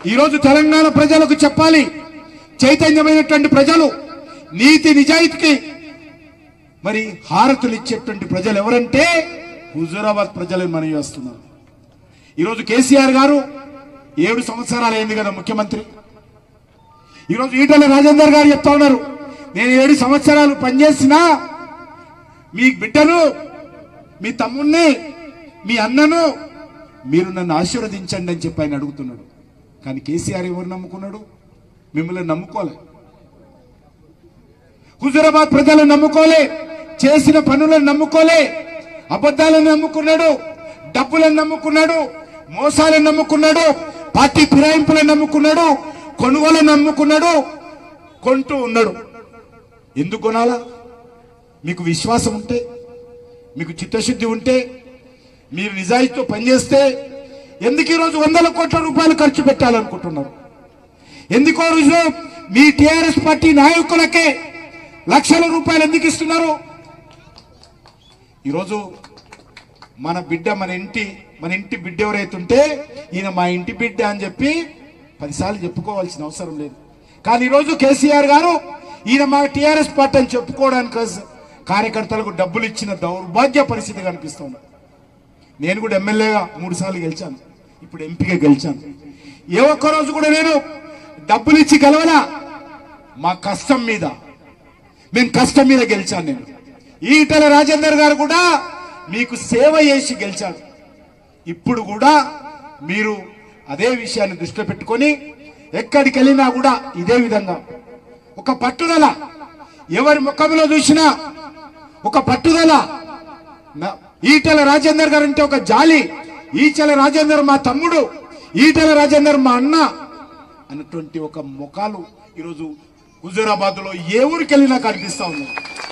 ఈరోజు తెలంగాణ ప్రజలకు చెప్పాలి చైతన్యమైనటువంటి ప్రజలు నీతి నిజాయితీకి మరి హారతులు ఇచ్చేటువంటి ప్రజలు ఎవరంటే హుజూరాబాద్ ప్రజలను మనం చేస్తున్నారు ఈరోజు కేసీఆర్ గారు ఏడు సంవత్సరాలు అయింది కదా ముఖ్యమంత్రి ఈరోజు ఈటల రాజేందర్ గారు చెప్తా ఉన్నారు నేను ఏడు సంవత్సరాలు పనిచేసినా మీ బిడ్డను మీ తమ్ముణ్ణి మీ అన్నను మీరు నన్ను ఆశీర్వదించండి అని చెప్పి ఆయన అడుగుతున్నాడు కానీ కేసీఆర్ ఎవరు నమ్ముకున్నాడు మిమ్మల్ని నమ్ముకోలే హుజురాబాద్ ప్రజలను నమ్ముకోలే చేసిన పనులను నమ్ముకోలే అబద్ధాలను నమ్ముకున్నాడు డబ్బులను నమ్ముకున్నాడు మోసాలను నమ్ముకున్నాడు పార్టీ ఫిరాయింపులను నమ్ముకున్నాడు కొనుగోలను నమ్ముకున్నాడు కొంటూ ఉన్నాడు ఎందుకు కొనాలా మీకు విశ్వాసం ఉంటే మీకు చిత్తశుద్ధి ఉంటే మీరు నిజాయితీతో పనిచేస్తే ఎందుకు ఈరోజు వందల కోట్ల రూపాయలు ఖర్చు పెట్టాలనుకుంటున్నారు ఎందుకో రోజు మీ టిఆర్ఎస్ పార్టీ నాయకులకే లక్షల రూపాయలు ఎందుకు ఇస్తున్నారు ఈరోజు మన బిడ్డ మన ఇంటి మన ఇంటి బిడ్డ ఎవరైతే ఉంటే ఈయన మా ఇంటి బిడ్డ అని చెప్పి పదిసార్లు చెప్పుకోవాల్సిన అవసరం లేదు కానీ ఈరోజు కేసీఆర్ గారు ఈయన మా టిఆర్ఎస్ పార్టీ అని చెప్పుకోవడానికి కార్యకర్తలకు డబ్బులు ఇచ్చిన దౌర్భాగ్య పరిస్థితి కనిపిస్తుంది నేను కూడా ఎమ్మెల్యేగా మూడు సార్లు గెలిచాను ఇప్పుడు ఎంపీగా గెలిచాను ఏ ఒక్క రోజు కూడా నేను డబ్బులు ఇచ్చి గెలవలా మా కష్టం మీద మేము కష్టం మీద గెలిచాను నేను ఈటల రాజేందర్ గారు కూడా మీకు సేవ చేసి గెలిచాడు ఇప్పుడు కూడా మీరు అదే విషయాన్ని దృష్టిలో పెట్టుకొని ఎక్కడికి వెళ్ళినా కూడా ఇదే విధంగా ఒక పట్టుదల ఎవరి ముఖంలో చూసినా ఒక పట్టుదల నా- ఈటల రాజేందర్ గారు అంటే ఒక జాలి ఈటల రాజేందర్ మా తమ్ముడు ఈటల రాజేందర్ మా అన్న అన్నటువంటి ఒక ముఖాలు ఈరోజు హుజూరాబాద్ లో ఏ ఊరికి వెళ్ళినా కనిపిస్తా ఉన్నాయి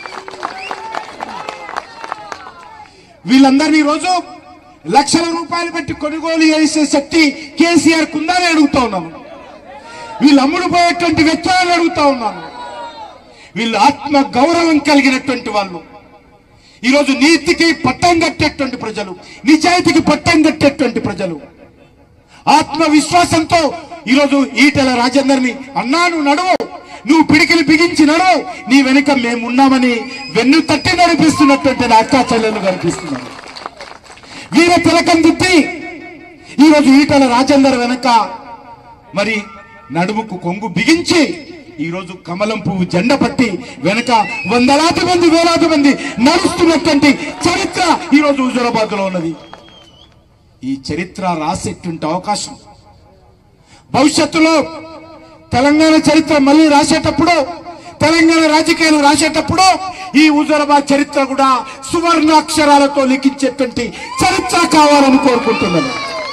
వీళ్ళందరినీ ఈరోజు లక్షల రూపాయలు పెట్టి కొనుగోలు చేసే శక్తి కేసీఆర్ కుందని అడుగుతా ఉన్నాను వీళ్ళు అమ్ముడు పోయేటువంటి వ్యక్తులను అడుగుతా ఉన్నాను వీళ్ళు ఆత్మ గౌరవం కలిగినటువంటి వాళ్ళు ఈరోజు నీతికి పట్టం కట్టేటువంటి ప్రజలు నిజాయితీకి పట్టం కట్టేటువంటి ప్రజలు ఆత్మవిశ్వాసంతో ఈరోజు ఈటెల రాజేందర్ని అన్నా నువ్వు నడువు నువ్వు పిడికిలు బిగించి నడువు నీ వెనుక మేమున్నామని వెన్ను తట్టి నడిపిస్తున్నటువంటి నా అక్కా చెల్లెలు కనిపిస్తున్నారు వీర తిలకం దిద్ది ఈరోజు ఈటల రాజేందర్ వెనక మరి నడుముకు కొంగు బిగించి ఈరోజు కమలం పువ్వు జెండ పట్టి వెనక వందలాది మంది వేలాది మంది నడుస్తున్నటువంటి చరిత్ర ఈరోజు హుజూరాబాద్ లో ఉన్నది ఈ చరిత్ర రాసేటువంటి అవకాశం భవిష్యత్తులో తెలంగాణ చరిత్ర మళ్ళీ రాసేటప్పుడు తెలంగాణ రాజకీయాలు రాసేటప్పుడు ఈ హుజూరాబాద్ చరిత్ర కూడా సువర్ణ అక్షరాలతో లిఖించేటువంటి చరిత్ర కావాలని కోరుకుంటున్నాను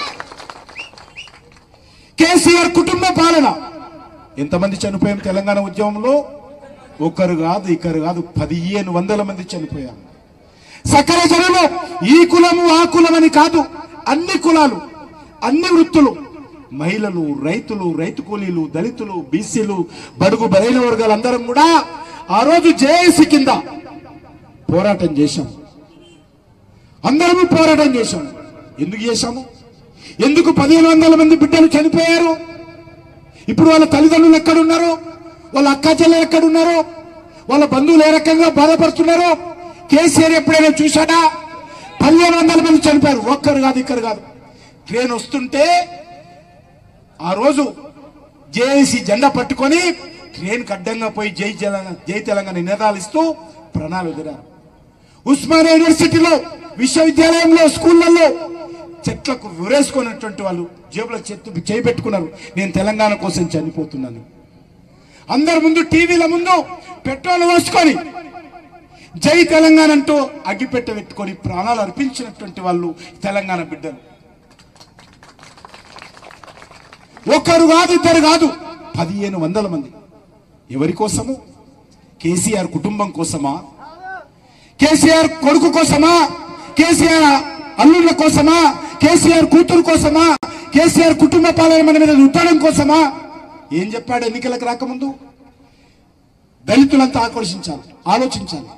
కేసీఆర్ కుటుంబ పాలన ఎంతమంది చనిపోయాం తెలంగాణ ఉద్యమంలో ఒకరు కాదు ఇకరు కాదు పదిహేను వందల మంది చనిపోయారు సకల జనులు ఈ కులము ఆ కులమని కాదు అన్ని కులాలు అన్ని వృత్తులు మహిళలు రైతులు రైతు కూలీలు దళితులు బీసీలు బడుగు బలైన వర్గాలందరం కూడా ఆ రోజు జేఏసీ కింద పోరాటం చేశాం అందరము పోరాటం చేశాం ఎందుకు చేశాము ఎందుకు పదిహేను వందల మంది బిడ్డలు చనిపోయారు ఇప్పుడు వాళ్ళ తల్లిదండ్రులు ఎక్కడున్నారు వాళ్ళ అక్క చెల్లెలు ఎక్కడున్నారు వాళ్ళ బంధువులు ఏ రకంగా బాధపడుతున్నారు కేసీఆర్ ఎప్పుడైనా చూశాడా పదిహేను వందల మంది చనిపోయారు ఒక్కరు కాదు ఇక్కరు కాదు ట్రైన్ వస్తుంటే ఆ రోజు జేఏసీ జెండా పట్టుకొని ట్రైన్ అడ్డంగా పోయి జై తెలంగాణ జై తెలంగాణ నినాదాలు ఇస్తూ ప్రణాళిక ఎదిరారు ఉస్మానియా యూనివర్సిటీలో విశ్వవిద్యాలయంలో స్కూళ్ళల్లో చెట్లకు ఉరేసుకున్నటువంటి వాళ్ళు జేబులో చెట్టు చేయి పెట్టుకున్నారు నేను తెలంగాణ కోసం చనిపోతున్నాను అందరి ముందు టీవీల ముందు పెట్రోల్ పోసుకొని జై తెలంగాణ అంటూ అగ్గిపెట్ట పెట్టుకొని ప్రాణాలు అర్పించినటువంటి వాళ్ళు తెలంగాణ బిడ్డలు ఒకరు కాదు ఇద్దరు కాదు పదిహేను వందల మంది ఎవరి కోసము కేసీఆర్ కుటుంబం కోసమా కేసీఆర్ కొడుకు కోసమా కేసీఆర్ అల్లుళ్ళ కోసమా కేసీఆర్ కూతురు కోసమా కేసీఆర్ కుటుంబ పాలన మన మీద రుద్దడం కోసమా ఏం చెప్పాడు ఎన్నికలకు రాకముందు దళితులంతా ఆకర్షించాలి ఆలోచించాలి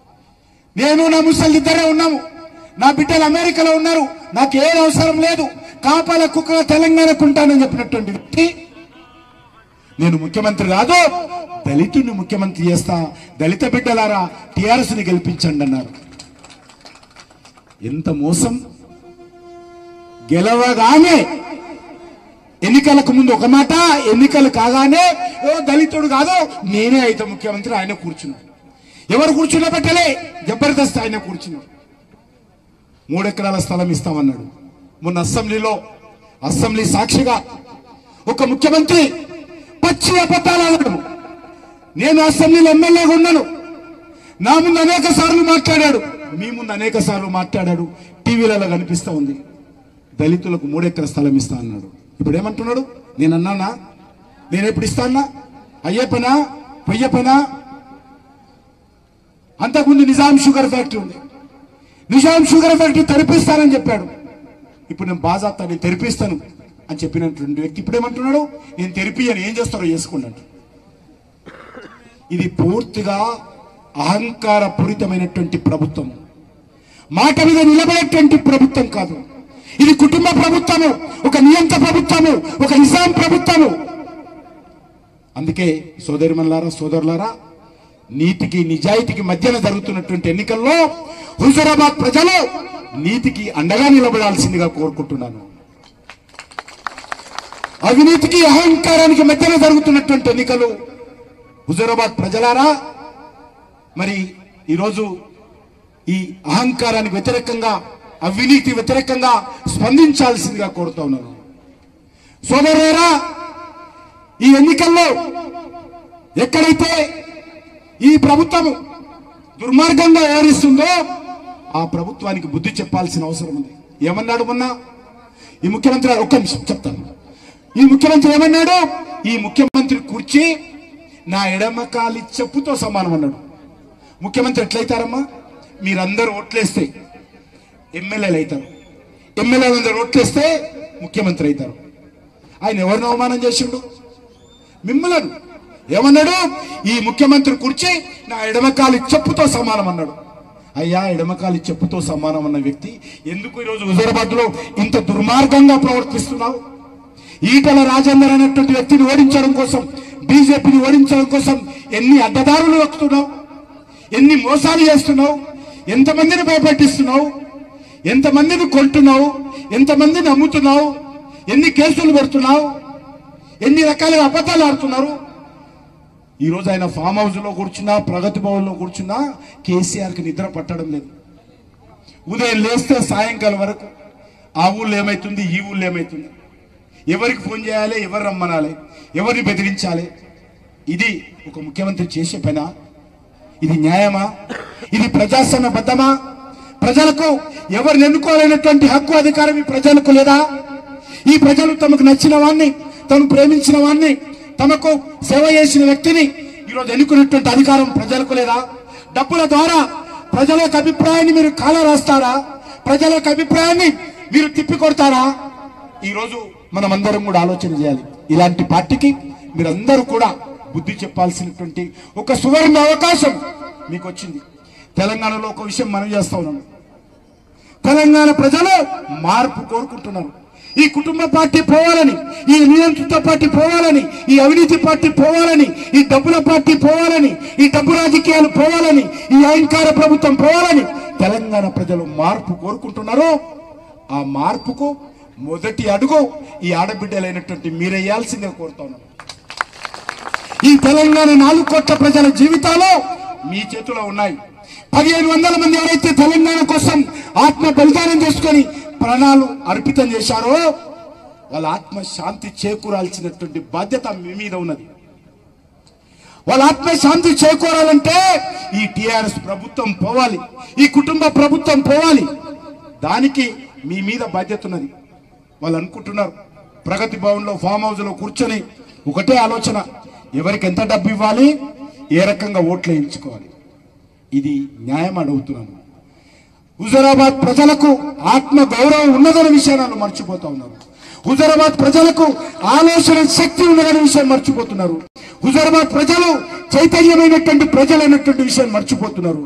నేను నా ముసలి ఇద్దరే ఉన్నాము నా బిడ్డలు అమెరికాలో ఉన్నారు నాకు ఏది అవసరం లేదు కాపాల కుక్కగా తెలంగాణకు ఉంటానని చెప్పినటువంటి వ్యక్తి నేను ముఖ్యమంత్రి కాదు దళితుడిని ముఖ్యమంత్రి చేస్తా దళిత బిడ్డలారా టిఆర్ఎస్ ని గెలిపించండి అన్నారు ఎంత మోసం గెలవగానే ఎన్నికలకు ముందు ఒక మాట ఎన్నికలు కాగానే ఓ దళితుడు కాదు నేనే అయితే ముఖ్యమంత్రి ఆయన కూర్చున్నాడు ఎవరు కూర్చున్నా పెట్టలే జబర్దస్త్ ఆయన కూర్చున్నాడు మూడెకరాల స్థలం ఇస్తామన్నాడు మొన్న అసెంబ్లీలో అసెంబ్లీ సాక్షిగా ఒక ముఖ్యమంత్రి పచ్చి అబద్ధాలు ఆడడం నేను అసెంబ్లీలో ఎమ్మెల్యేగా ఉన్నాను నా ముందు అనేక సార్లు మాట్లాడాడు మీ ముందు అనేక సార్లు మాట్లాడాడు టీవీలలో కనిపిస్తా ఉంది దళితులకు మూడెకర స్థలం ఇస్తా అన్నాడు ఇప్పుడు ఏమంటున్నాడు నేను అన్నానా నేను ఎప్పుడు ఇస్తానా అయ్యే పనా పొయ్యే పనా అంతకుముందు నిజాం షుగర్ ఫ్యాక్టరీ ఉంది నిజాం షుగర్ ఫ్యాక్టరీ తెరిపిస్తానని చెప్పాడు ఇప్పుడు నేను బాజాప్తా నేను తెరిపిస్తాను అని చెప్పినటువంటి వ్యక్తి ఇప్పుడు ఏమంటున్నాడు నేను తెరిపియను ఏం చేస్తారో చేసుకున్నాడు ఇది పూర్తిగా అహంకార పూరితమైనటువంటి ప్రభుత్వం మాట మీద నిలబడేటువంటి ప్రభుత్వం కాదు ఇది కుటుంబ ప్రభుత్వము ఒక నియంత ప్రభుత్వము ఒక నిజాం ప్రభుత్వము అందుకే సోదరిమల్లారా సోదరులారా నీతికి నిజాయితీకి మధ్యన జరుగుతున్నటువంటి ఎన్నికల్లో హుజరాబాద్ ప్రజలు నీతికి అండగా నిలబడాల్సిందిగా కోరుకుంటున్నాను అవినీతికి అహంకారానికి మధ్యన జరుగుతున్నటువంటి ఎన్నికలు హుజరాబాద్ ప్రజలారా మరి ఈరోజు ఈ అహంకారానికి వ్యతిరేకంగా అవినీతి వ్యతిరేకంగా స్పందించాల్సిందిగా కోరుతా ఉన్నాను సోదరులారా ఈ ఎన్నికల్లో ఎక్కడైతే ఈ ప్రభుత్వము దుర్మార్గంగా వ్యవహరిస్తుందో ఆ ప్రభుత్వానికి బుద్ధి చెప్పాల్సిన అవసరం ఉంది ఏమన్నాడు మొన్న ఈ ముఖ్యమంత్రి ఒక్క నిమిషం చెప్తాను ఈ ముఖ్యమంత్రి ఏమన్నాడు ఈ ముఖ్యమంత్రి కుర్చీ నా ఎడమ కాలి చెప్పుతో సమానం అన్నాడు ముఖ్యమంత్రి ఎట్లయితారమ్మా మీరందరూ ఓట్లేస్తే ఎమ్మెల్యేలు అవుతారు ఎమ్మెల్యేలు అందరూ ఓట్లేస్తే ముఖ్యమంత్రి అవుతారు ఆయన ఎవరిని అవమానం చేసిండు మిమ్మలను ఏమన్నాడు ఈ ముఖ్యమంత్రి కుర్చీ నా ఎడమకాలి చెప్పుతో సమానం అన్నాడు అయ్యా ఎడమకాలి చెప్పుతో సమానం అన్న వ్యక్తి ఎందుకు ఈరోజు హుజరాబాద్ లో ఇంత దుర్మార్గంగా ప్రవర్తిస్తున్నావు ఈటల రాజేందర్ అనేటువంటి వ్యక్తిని ఓడించడం కోసం బీజేపీని ఓడించడం కోసం ఎన్ని అడ్డదారులు వస్తున్నావు ఎన్ని మోసాలు చేస్తున్నావు ఎంతమందిని భయపెట్టిస్తున్నావు ఎంతమందిని కొంటున్నావు ఎంతమందిని అమ్ముతున్నావు ఎన్ని కేసులు పెడుతున్నావు ఎన్ని రకాలుగా అబద్ధాలు ఆడుతున్నారు ఈ రోజు ఆయన ఫామ్ హౌస్ లో కూర్చున్నా ప్రగతి భవన్ లో కూర్చున్నా కేసీఆర్ కి నిద్ర పట్టడం లేదు ఉదయం లేస్తే సాయంకాలం వరకు ఆ ఊళ్ళో ఏమైతుంది ఈ ఊళ్ళో ఏమైతుంది ఎవరికి ఫోన్ చేయాలి ఎవరు రమ్మనాలి ఎవరిని బెదిరించాలి ఇది ఒక ముఖ్యమంత్రి చేసే పనా ఇది న్యాయమా ఇది ప్రజాస్వామ్య బద్దమా ప్రజలకు ఎవరిని ఎన్నుకోలేనటువంటి హక్కు అధికారం ఈ ప్రజలకు లేదా ఈ ప్రజలు తమకు నచ్చిన వాణ్ణి తను ప్రేమించిన వాణ్ణి తమకు సేవ చేసిన వ్యక్తిని ఈరోజు ఎన్నుకున్నటువంటి అధికారం ప్రజలకు లేదా డబ్బుల ద్వారా ప్రజల యొక్క అభిప్రాయాన్ని మీరు కాల రాస్తారా ప్రజల యొక్క అభిప్రాయాన్ని మీరు తిప్పి కొడతారా ఈరోజు మనం అందరం కూడా ఆలోచన చేయాలి ఇలాంటి పార్టీకి మీరందరూ కూడా బుద్ధి చెప్పాల్సినటువంటి ఒక సువర్ణ అవకాశం మీకు వచ్చింది తెలంగాణలో ఒక విషయం మనం చేస్తా ఉన్నాం తెలంగాణ ప్రజలు మార్పు కోరుకుంటున్నారు ఈ కుటుంబ పార్టీ పోవాలని ఈ నియంత్రిత పార్టీ పోవాలని ఈ అవినీతి పార్టీ పోవాలని ఈ డబ్బుల పార్టీ పోవాలని ఈ డబ్బు రాజకీయాలు పోవాలని ఈ అహంకార ప్రభుత్వం పోవాలని తెలంగాణ ప్రజలు మార్పు కోరుకుంటున్నారు ఆ మార్పుకు మొదటి అడుగు ఈ ఆడబిడ్డలైనటువంటి మీరేయాల్సిందిగా కోరుతా ఉన్నాను ఈ తెలంగాణ నాలుగు కోట్ల ప్రజల జీవితాలు మీ చేతిలో ఉన్నాయి పదిహేను వందల మంది ఎవరైతే తెలంగాణ కోసం ఆత్మ బలిదానం చేసుకొని ప్రాణాలు అర్పితం చేశారో వాళ్ళ ఆత్మ శాంతి చేకూరాల్సినటువంటి బాధ్యత మీ మీద ఉన్నది వాళ్ళ ఆత్మ శాంతి చేకూరాలంటే ఈ టిఆర్ఎస్ ప్రభుత్వం పోవాలి ఈ కుటుంబ ప్రభుత్వం పోవాలి దానికి మీ మీద బాధ్యత ఉన్నది వాళ్ళు అనుకుంటున్నారు ప్రగతి భవన్ లో ఫామ్ హౌస్ లో కూర్చొని ఒకటే ఆలోచన ఎవరికి ఎంత డబ్బు ఇవ్వాలి ఏ రకంగా ఓట్లు వేయించుకోవాలి ఇది న్యాయం అడుగుతున్నాను హుజరాబాద్ ప్రజలకు ఆత్మ గౌరవం ఉన్నదనే విషయాన్ని మర్చిపోతా ఉన్నారు హుజరాబాద్ ప్రజలకు ఆలోచన శక్తి ఉన్నదనే విషయం మర్చిపోతున్నారు హుజరాబాద్ ప్రజలు చైతన్యమైనటువంటి ప్రజలైనటువంటి విషయం మర్చిపోతున్నారు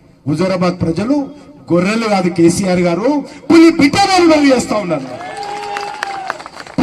హుజరాబాద్ ప్రజలు గొర్రెలు కాదు కేసీఆర్ గారు పులి బిడ్డలు చేస్తా ఉన్నారు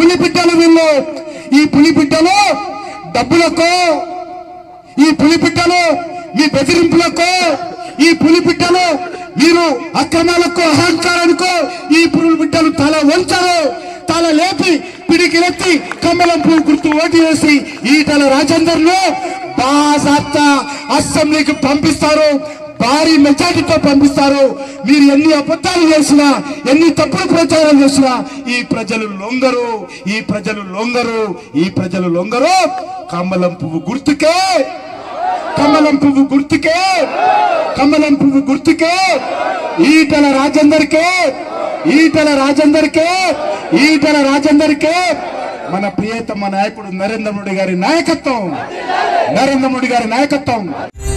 పులి బిడ్డలు వీళ్ళు ఈ పులి బిడ్డలు డబ్బులకు ఈ పులి బిడ్డలు మీ బెదిరింపులకు ఈ పులి బిడ్డలు మీరు అక్రమాలకు అహంకారానికి ఈ పులి బిడ్డలు తల వంచరు తల లేపి పిడికిలెత్తి కమలం పువ్వు గుర్తు ఓటు వేసి ఈటల రాజేందర్ ను బాజాప్తా అసెంబ్లీకి పంపిస్తారు భారీ మెజార్టీతో పంపిస్తారు మీరు ఎన్ని అబద్ధాలు చేసినా ఎన్ని తప్పుడు ప్రచారాలు చేసినా ఈ ప్రజలు లొంగరు ఈ ప్రజలు లొంగరు ఈ ప్రజలు లొంగరు కమలం పువ్వు గుర్తుకే కమలం పువ్వు గుర్తుకే కమలం పువ్వు గుర్తుకే ఈటల రాజేందర్కే ఈటల రాజేందర్కే ఈటల రాజేందర్కే మన ప్రియతమ నాయకుడు నరేంద్ర మోడీ గారి నాయకత్వం నరేంద్ర మోడీ గారి నాయకత్వం